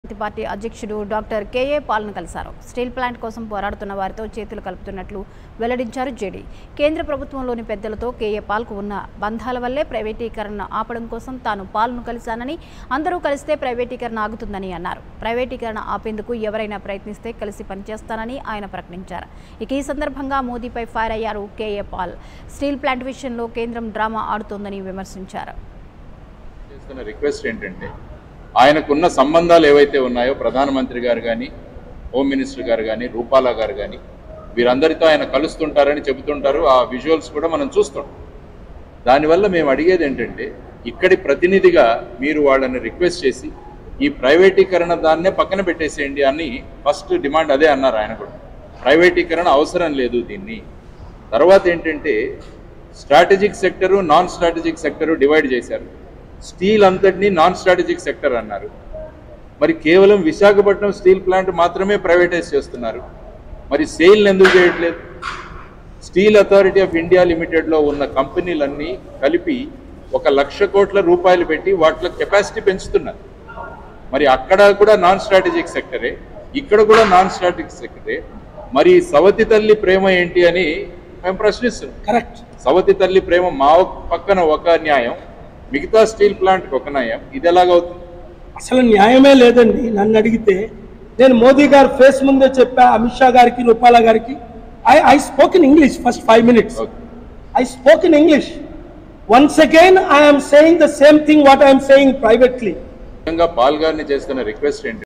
సమితి పార్టీ అధ్యక్షుడు doctor KA పాల్ను కలిశారు స్టీల్ ప్లాంట్ కోసం పోరాడుతున్న వారితో చేతులు కలుపుతున్నట్లు వెల్లడించారు జేడీ కేంద్ర ప్రభుత్వంలోని పెద్దలతో కేఏ పాల్కు ఉన్న బంధాల వల్లే ప్రైవేటీకరణను ఆపడం కోసం తాను పాల్ను కలిశానని అందరూ కలిస్తే ప్రైవేటీకరణ ఆగుతుందని అన్నారు ప్రైవేటీకరణ ఆపేందుకు ఎవరైనా ప్రయత్నిస్తే కలిసి పనిచేస్తానని ఆయన ప్రకటించారు ఇక ఈ సందర్భంగా మోదీపై ఫైర్ అయ్యారు కేఏ పాల్ స్టీల్ ప్లాంట్ విషయంలో కేంద్రం డ్రామా ఆడుతోందని విమర్శించారు చేస్తున్న రిక్వెస్ట్ ఏంటంటే ఆయనకున్న సంబంధాలు ఏవైతే ఉన్నాయో ప్రధానమంత్రి గారు కానీ హోమ్ మినిస్టర్ గారు కానీ రూపాలా గారు కానీ వీరందరితో ఆయన కలుస్తుంటారని చెబుతుంటారు ఆ విజువల్స్ కూడా మనం చూస్తాం దానివల్ల మేము అడిగేది ఏంటంటే ఇక్కడి ప్రతినిధిగా మీరు వాళ్ళని రిక్వెస్ట్ చేసి ఈ ప్రైవేటీకరణ దాన్నే పక్కన పెట్టేసేయండి అని ఫస్ట్ డిమాండ్ అదే అన్నారు ఆయన కూడా ప్రైవేటీకరణ అవసరం లేదు దీన్ని తర్వాత ఏంటంటే strategic sector non strategic sector divide చేశారు స్టీల్ అంతటినీ నాన్ స్ట్రాటజిక్ సెక్టర్ అన్నారు మరి కేవలం విశాఖపట్నం స్టీల్ ప్లాంట్ మాత్రమే ప్రైవేటైజ్ చేస్తున్నారు మరి సేల్ ఎందుకు చేయట్లేదు స్టీల్ అథారిటీ ఆఫ్ ఇండియా లిమిటెడ్లో ఉన్న కంపెనీలన్నీ కలిపి ఒక లక్ష కోట్ల రూపాయలు పెట్టి వాటిలో కెపాసిటీ పెంచుతున్నారు మరి అక్కడ కూడా నాన్ స్ట్రాటజిక్ సెక్టరే ఇక్కడ కూడా నాన్ స్ట్రాటజిక్ సెక్టరే మరి సవతి తల్లి ప్రేమ ఏంటి అని మేము ప్రశ్నిస్తున్నాం కరెక్ట్ సవతి తల్లి ప్రేమ మా పక్కన ఒక న్యాయం మిగతా స్టీల్ ప్లాంట్కి ఒక న్యాయం ఇది ఎలాగవుతుంది అసలు న్యాయమే లేదండి నన్ను అడిగితే నేను మోదీ గారు ఫేస్ ముందే చెప్పా అమిత్ షా గారికి రూపాలా గారికి I I spoke in English first five minutes okay I spoke in English once again I'm saying the same thing what I'm saying privately ముఖ్యంగా పాల్ గారిని చేస్తున్న రిక్వెస్ట్ ఏంటి